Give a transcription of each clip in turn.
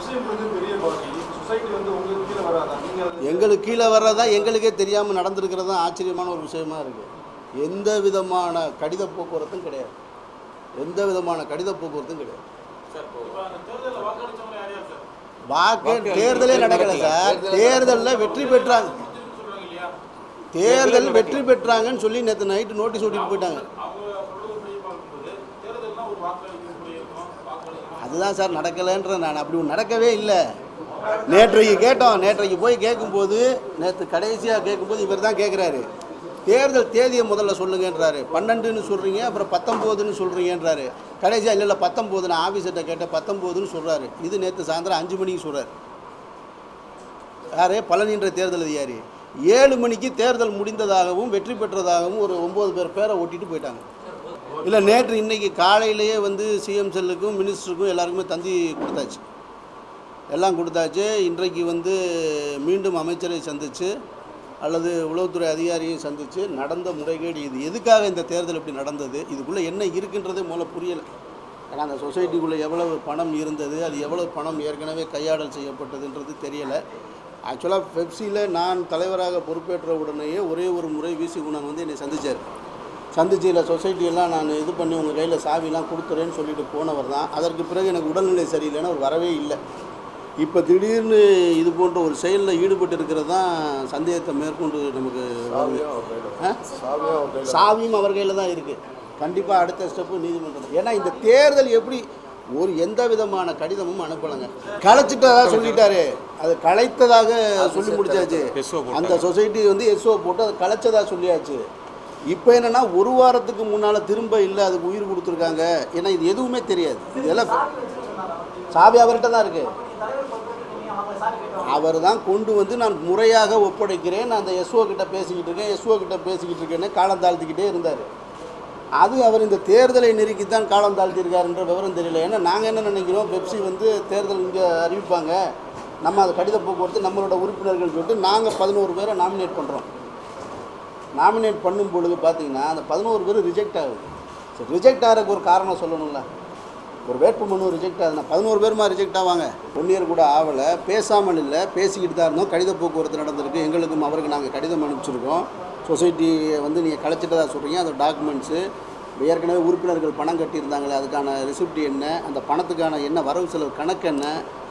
விஷயம் வந்து பெரிய பாதி சொசைட்டி வந்து உங்களுக்கு கீழே வராதா நீங்க அது- எங்களுக்கு கீழே வர்றதா எங்களுக்கே தெரியாமல் நடந்திருக்கிறது தான் ஆச்சரியமான ஒரு விஷயமா இருக்குது எந்த விதமான கடித போக்குவரத்தும் கிடையாது எந்த விதமான கடித போக்குவரத்தும் கிடையாது வாக்கு தேர்தலே நடக்கல சார் தேர்தலில் வெற்றி பெற்றாங்க தேர்தல் வெற்றி பெற்றாங்கன்னு சொல்லி நேற்று நைட்டு நோட்டீஸ் ஓட்டிட்டு போயிட்டாங்க அதுதான் சார் நடக்கலைன்ற நான் அப்படி ஒன்று நடக்கவே இல்லை நேற்றைக்கு கேட்டோம் நேற்றைக்கு போய் கேட்கும்போது நேற்று கடைசியாக கேட்கும்போது இவர் தான் கேட்குறாரு தேர்தல் தேதியை முதல்ல சொல்லுங்கன்றாரு பன்னெண்டுன்னு சொல்கிறீங்க அப்புறம் பத்தொம்போதுன்னு சொல்கிறீங்கன்றாரு கடைசியாக இல்லை இல்லை பத்தொம்போது நான் ஆஃபீஸர்கிட்ட கேட்டேன் பத்தொம்போதுன்னு சொல்கிறாரு இது நேற்று சாயந்தரம் அஞ்சு மணிக்கு சொல்கிறார் யாரு பழனின்ற தேர்தல் அதிகாரி ஏழு மணிக்கு தேர்தல் முடிந்ததாகவும் வெற்றி பெற்றதாகவும் ஒரு ஒம்பது பேர் பேரை ஓட்டிட்டு போயிட்டாங்க இல்லை நேற்று இன்னைக்கு காலையிலேயே வந்து சிஎம் செல்லுக்கும் மினிஸ்டருக்கும் எல்லாருக்குமே தந்தி கொடுத்தாச்சு எல்லாம் கொடுத்தாச்சு இன்றைக்கு வந்து மீண்டும் அமைச்சரை சந்தித்து அல்லது உளவுத்துறை அதிகாரியை சந்தித்து நடந்த முறைகேடு இது எதுக்காக இந்த தேர்தல் இப்படி நடந்தது இதுக்குள்ளே என்ன இருக்குன்றதே முதல்ல புரியலை ஏன்னா அந்த சொசைட்டிக்குள்ளே எவ்வளவு பணம் இருந்தது அது எவ்வளவு பணம் ஏற்கனவே கையாடல் செய்யப்பட்டதுன்றது தெரியலை ஆக்சுவலாக பெப்சியில் நான் தலைவராக பொறுப்பேற்ற உடனேயே ஒரே ஒரு முறை விசி குணன் வந்து என்னை சந்திச்சார் சந்திச்சு இல்லை சொசைட்டியெல்லாம் நான் இது பண்ணி உங்கள் கையில் சாவிலாம் கொடுத்துறேன்னு சொல்லிட்டு போனவர் தான் அதற்கு பிறகு எனக்கு உடல்நிலை சரியில்லைன்னா அவர் வரவே இல்லை இப்போ திடீர்னு இது போன்ற ஒரு செயலில் ஈடுபட்டு இருக்கிறது தான் சந்தேகத்தை மேற்கொண்டு நமக்கு வருது. ஆ? சாவியும் அவர் கையில் தான் இருக்குது கண்டிப்பாக அடுத்த ஸ்டெப்பு நீதிமன்றம் ஏன்னா இந்த தேர்தல் எப்படி ஒரு எந்த விதமான கடிதமும் அனுப்பலைங்க கலைச்சிட்டதா சொல்லிட்டாரு அது கலைத்ததாக சொல்லி முடிச்சாச்சு அந்த சொசைட்டி வந்து எஸ்ஓ போட்டு அதை கலைச்சதா சொல்லியாச்சு இப்போ என்னன்னா ஒரு வாரத்துக்கு முன்னால் திரும்ப இல்லை அதுக்கு உயிர் கொடுத்துருக்காங்க ஏன்னா இது எதுவுமே தெரியாது இதெல்லாம் சாவி அவர்கிட்ட தான் இருக்கு அவர் தான் கொண்டு வந்து நான் முறையாக ஒப்படைக்கிறேன் நான் அந்த எஸ்ஓ கிட்ட பேசிக்கிட்டு இருக்கேன் எஸ்ஓ கிட்ட பேசிக்கிட்டு இருக்கேன்னு காலம் தாழ்த்திக்கிட்டே இருந்தார் அது அவர் இந்த தேர்தலை நெருக்கி தான் காலம் தாழ்த்தியிருக்காருன்ற விவரம் தெரியல ஏன்னா நாங்கள் என்ன நினைக்கிறோம் பெப்சி வந்து தேர்தல் இங்கே அறிவிப்பாங்க நம்ம அதை கடித போக்குவரத்து நம்மளோட உறுப்பினர்கள் சொல்லிட்டு நாங்கள் பதினோரு பேரை நாமினேட் பண்ணுறோம் நாமினேட் பண்ணும் பொழுது பார்த்தீங்கன்னா அந்த பதினோரு பேர் ரிஜெக்ட் ஆகுது சரி ரிஜெக்ட் ஆகிறதுக்கு ஒரு காரணம் சொல்லணும்ல ஒரு வேட்புமனு ரிஜெக்ட் ஆகுதுன்னா பதினோரு பேருமா ரிஜெக்ட் ஆவாங்க ஒன் இயர் கூட ஆகலை பேசாமல் இல்லை பேசிக்கிட்டு தான் இருந்தோம் கடித போக்குவரத்து நடந்திருக்கு எங்களுக்கும் அவருக்கு நாங்கள் கடிதம் அனுப்பிச்சிருக்கோம் சொசைட்டியை வந்து நீங்கள் கலைச்சிட்டதா சொல்கிறீங்க அந்த டாக்குமெண்ட்ஸு ஏற்கனவே உறுப்பினர்கள் பணம் கட்டியிருந்தாங்களே அதுக்கான ரிசிப்ட் என்ன அந்த பணத்துக்கான என்ன வரவு செலவு கணக்கு என்ன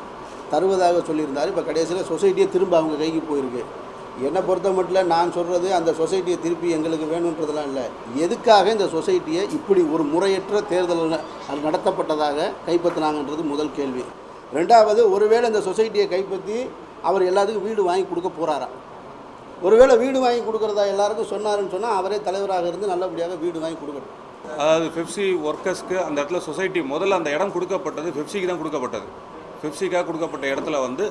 தருவதாக சொல்லியிருந்தார் இப்போ கடைசியில் சொசைட்டியே திரும்ப அவங்க கைக்கு போயிருக்கு என்னை பொறுத்த மட்டும் நான் சொல்கிறது அந்த சொசைட்டியை திருப்பி எங்களுக்கு வேணுன்றதெல்லாம் இல்லை எதுக்காக இந்த சொசைட்டியை இப்படி ஒரு முறையற்ற தேர்தல் ந- அது நடத்தப்பட்டதாக கைப்பற்றினாங்கன்றது முதல் கேள்வி ரெண்டாவது ஒருவேளை இந்த சொசைட்டியை கைப்பற்றி அவர் எல்லாத்துக்கும் வீடு வாங்கி கொடுக்க போகிறாராம் ஒருவேளை வீடு வாங்கி கொடுக்குறதா எல்லாருக்கும் சொன்னாருன்னு சொன்னால் அவரே தலைவராக இருந்து நல்லபடியாக வீடு வாங்கி கொடுக்கட்டும் அதாவது பெப்சி ஒர்க்கர்ஸ்க்கு அந்த இடத்துல சொசைட்டி முதல்ல அந்த இடம் கொடுக்கப்பட்டது பெப்சிக்கு தான் கொடுக்கப்பட்டது பெப்சிக்காக கொடுக்கப்பட்ட இடத்துல வந்து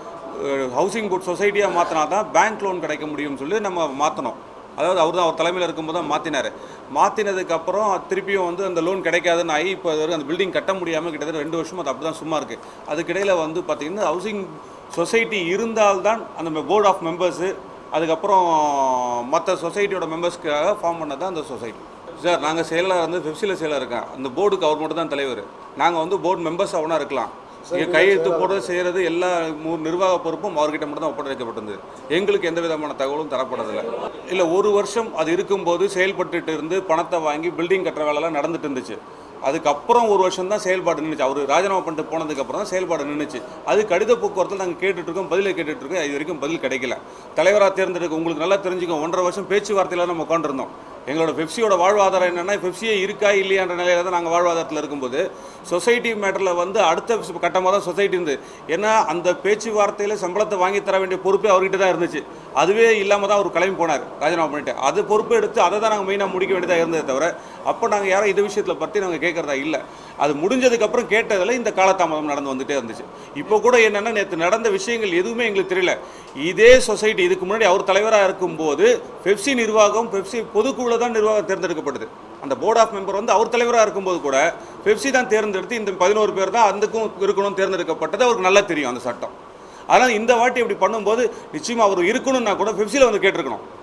ஹவுசிங் போர்ட் சொசைட்டியாக மாற்றினா தான் பேங்க் லோன் கிடைக்க முடியும்னு சொல்லி நம்ம மாற்றினோம் அதாவது அவர் தான் அவர் தலைமையில் இருக்கும்போது தான் மாற்றினார் மாற்றினதுக்கப்புறம் திருப்பியும் வந்து அந்த லோன் கிடைக்காதுன்னு ஆகி இப்போ வரைக்கும் அந்த பில்டிங் கட்ட முடியாமல் கிட்டத்தட்ட ரெண்டு வருஷம் அது அப்படி தான் சும்மா இருக்குது அதுக்கிடையில் வந்து பார்த்திங்கன்னா ஹவுசிங் சொசைட்டி இருந்தால்தான் அந்த போர்ட் ஆஃப் மெம்பர்ஸு அதுக்கப்புறம் மற்ற சொசைட்டியோட மெம்பர்ஸ்க்காக ஃபார்ம் பண்ணது தான் அந்த சொசைட்டி சார் நாங்கள் செயலாளர் வந்து பெப்சியில் செயலாளர் இருக்கேன் அந்த போர்டுக்கு அவர் மட்டும் தான் தலைவர் நாங்கள் வந்து போர்டு மெம்பர்ஸ் அவனா இருக்கலாம் இங்க கையெழுத்து போடுறது செய்கிறது எல்லா மு- நிர்வாக பொறுப்பும் அவர்கிட்ட மட்டும் தான் ஒப்படைக்கப்பட்டது எங்களுக்கு எந்த விதமான தகவலும் தரப்படதில்லை இல்லை ஒரு வருஷம் அது இருக்கும்போது செயல்பட்டுட்டு இருந்து பணத்தை வாங்கி பில்டிங் கட்டுற வேலைலாம் நடந்துட்டு இருந்துச்சு அதுக்கப்புறம் ஒரு வருஷம் தான் செயல்பாடு நின்றுச்சு அவர் ராஜினாமா பண்ணிட்டு போனதுக்கப்புறம் தான் செயல்பாடு நின்றுச்சு அது கடித போக்குவரத்தில் நாங்கள் கேட்டுட்டு இருக்கோம் பதிலை கேட்டுட்டு இருக்கோம் இது வரைக்கும் பதில் கிடைக்கல தலைவராக தேர்ந்தெடுக்க உங்களுக்கு நல்லா தெரிஞ்சுக்கும் ஒன்றரை வருஷம் பேச்சுவார்த்தையில் நம்ம உட்காந்துருந்தோம் எங்களோட பெப்சியோட வாழ்வாதாரம் என்னென்னா பெப்சியே இருக்கா இல்லையான்ற நிலையில தான் நாங்கள் வாழ்வாதாரத்தில் இருக்கும்போது சொசைட்டி மேட்டரில் வந்து அடுத்த கட்டமாக தான் சொசைட்டி இருந்து ஏன்னா அந்த பேச்சுவார்த்தையில் சம்பளத்தை வாங்கி தர வேண்டிய பொறுப்பே அவர்கிட்ட தான் இருந்துச்சு அதுவே இல்லாமல் தான் அவர் கிளம்பி போனார் ராஜினாமா பண்ணிட்டு அது பொறுப்பு எடுத்து அதை தான் நாங்கள் மெயினாக முடிக்க வேண்டியதாக இருந்ததே தவிர அப்போ நாங்கள் யாரும் இந்த விஷயத்தில் பற்றி நாங்கள் கேட்குறதா இல்லை அது முடிஞ்சதுக்கப்புறம் கேட்டதில் இந்த காலதாமதம் நடந்து வந்துட்டே இருந்துச்சு இப்போ கூட என்னென்னா நேற்று நடந்த விஷயங்கள் எதுவுமே எங்களுக்கு தெரியல இதே சொசைட்டி இதுக்கு முன்னாடி அவர் தலைவராக இருக்கும்போது பெப்சி நிர்வாகம் பெப்சி பொதுக்குழுல தான் நிர்வாகம் தேர்ந்தெடுக்கப்படுது அந்த போர்ட் ஆஃப் மெம்பர் வந்து அவர் தலைவராக இருக்கும்போது கூட பெப்சி தான் தேர்ந்தெடுத்து இந்த பதினோரு பேர் தான் அதுக்கும் இருக்கணும் தேர்ந்தெடுக்கப்பட்டது அவருக்கு நல்லா தெரியும் அந்த சட்டம் அதனால் இந்த வாட்டி இப்படி பண்ணும்போது நிச்சயமாக அவர் இருக்கணும்னா கூட பெப்சியில் வந்து கேட்டிருக்கணும்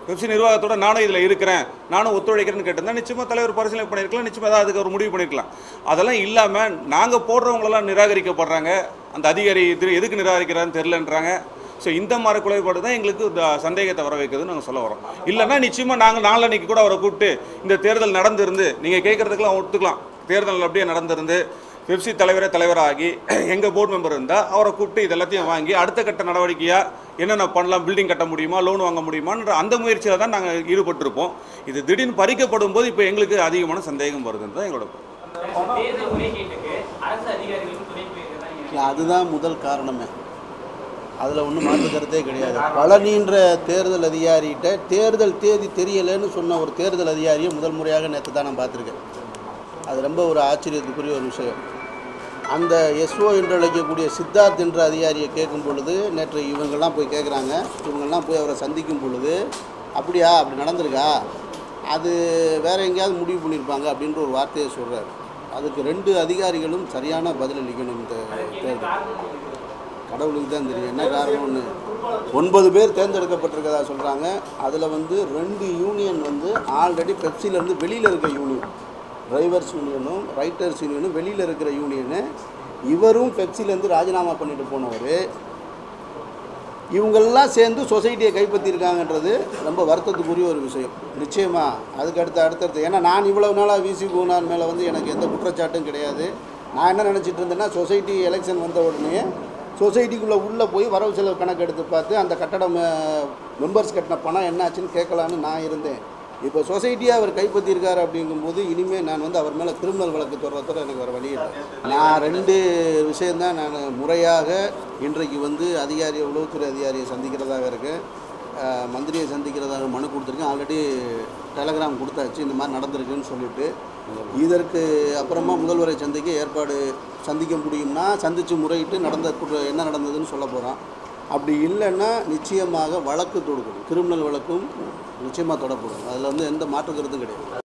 பெப்சி நிர்வாகத்தோட நானும் இதில் இருக்கிறேன் நானும் ஒத்துழைக்கிறேன்னு கேட்டிருந்தா நிச்சயமாக தலைவர் பரிசீலனை பண்ணியிருக்கலாம் நிச்சயமாக ஏதாவது அதுக்கு ஒரு முடிவு பண்ணியிருக்கலாம் அதெல்லாம் இல்லாமல் நாங்கள் போடுறவங்களெல்லாம் நிராகரிக்கப்படுறாங்க அந்த அதிகாரி இது எதுக்கு நிராகரிக்கிறான்னு தெரிலன்றாங்க ஸோ இந்த மாதிரி குறைபாடு தான் எங்களுக்கு இந்த சந்தேகத்தை வர வைக்குதுன்னு நாங்கள் சொல்ல வரோம் இல்லைன்னா நிச்சயமாக நாங்கள் நாளன்னைக்கு கூட அவரை கூப்பிட்டு இந்த தேர்தல் நடந்திருந்து நீங்கள் கேட்குறதுக்கெல்லாம் ஒத்துக்கலாம் தேர்தல் அப்படியே நடந்திருந்து பெப்சி தலைவரே தலைவராகி எங்கள் போர்டு மெம்பர் இருந்தால் அவரை கூப்பிட்டு இது எல்லாத்தையும் வாங்கி அடுத்த கட்ட நடவடிக்கையாக என்னென்ன பண்ணலாம் பில்டிங் கட்ட முடியுமா லோன் வாங்க முடியுமான்ற அந்த முயற்சியில் தான் நாங்கள் ஈடுபட்டிருப்போம் இது திடீர்னு பறிக்கப்படும் போது இப்போ எங்களுக்கு அதிகமான சந்தேகம் வருதுன்னு தான் எங்களோட தேர்தல் முறைகேட்டுக்கு அரசு அதிகாரிகளும் துணை போயிருக்கிறாங்க இல்லை அதுதான் முதல் காரணமே அதில் ஒன்றும் மாற்று கருத்தே கிடையாது பழனின்ற தேர்தல் அதிகாரிகிட்ட தேர்தல் தேதி தெரியலைன்னு சொன்ன ஒரு தேர்தல் அதிகாரியை முதல் முறையாக நேற்று தான் நான் பார்த்துருக்கேன் அது ரொம்ப ஒரு ஆச்சரியத்துக்குரிய ஒரு விஷயம் அந்த எஸ்ஓ என்று அழைக்கக்கூடிய சித்தார்த் என்ற அதிகாரியை கேட்கும் பொழுது நேற்று இவங்கெல்லாம் போய் கேட்குறாங்க இவங்கெல்லாம் போய் அவரை சந்திக்கும் பொழுது அப்படியா அப்படி நடந்திருக்கா அது வேற எங்கேயாவது முடிவு பண்ணியிருப்பாங்க அப்படின்ற ஒரு வார்த்தையை சொல்கிறார் அதுக்கு ரெண்டு அதிகாரிகளும் சரியான பதில் அளிக்கணும் இந்த தேர்தல் கடவுளுக்கு தான் தெரியும் என்ன காரணம்னு ஒன்பது பேர் தேர்ந்தெடுக்கப்பட்டிருக்கதா சொல்கிறாங்க அதில் வந்து ரெண்டு யூனியன் வந்து ஆல்ரெடி பெப்சிலேருந்து வெளியில் இருக்க யூனியன் டிரைவர்ஸ் யூனியனும் ரைட்டர்ஸ் யூனியனும் வெளியில் இருக்கிற யூனியனு இவரும் பெப்சிலேருந்து ராஜினாமா பண்ணிட்டு போனவர் இவங்கெல்லாம் சேர்ந்து சொசைட்டியை கைப்பற்றியிருக்காங்கன்றது ரொம்ப வருத்தத்துக்குரிய ஒரு விஷயம் நிச்சயமாக அதுக்கு அடுத்து அடுத்தடுத்து ஏன்னா நான் இவ்வளவு நாளாக விசி பூனார் மேலே வந்து எனக்கு எந்த குற்றச்சாட்டும் கிடையாது நான் என்ன நினச்சிட்டு இருந்தேன்னா சொசைட்டி எலெக்ஷன் வந்த உடனே சொசைட்டிக்குள்ளே உள்ளே போய் வரவு செலவு கணக்கு எடுத்து பார்த்து அந்த கட்டடம் மெம்பர்ஸ் கட்டின பணம் என்னாச்சுன்னு கேட்கலான்னு நான் இருந்தேன் இப்போ சொசைட்டியை அவர் கைப்பற்றியிருக்காரு அப்படிங்கும்போது இனிமேல் நான் வந்து அவர் மேலே கிரிமினல் வழக்கு தொடரத்தோட எனக்கு வர வழி இல்லை நான் ரெண்டு விஷயந்தான் நான் முறையாக இன்றைக்கு வந்து அதிகாரி உளவுத்துறை அதிகாரியை சந்திக்கிறதாக இருக்கேன் அஹ், மந்திரியை சந்திக்கிறதாக மனு கொடுத்துருக்கேன் ஆல்ரெடி டெலகிராம் கொடுத்தாச்சு இந்த மாதிரி நடந்திருக்குன்னு சொல்லிட்டு இதற்கு அப்புறமா முதல்வரை சந்திக்க ஏற்பாடு சந்திக்க முடியும்னா சந்தித்து முறையிட்டு நடந்த குற்ற- என்ன நடந்ததுன்னு சொல்ல போகிறோம் அப்படி இல்லைன்னா நிச்சயமாக வழக்கு தொடுக்கணும் கிரிமினல் வழக்கும் நிச்சயமாக தொடப்படும் அதில் வந்து எந்த மாற்று கருத்தும் கிடையாது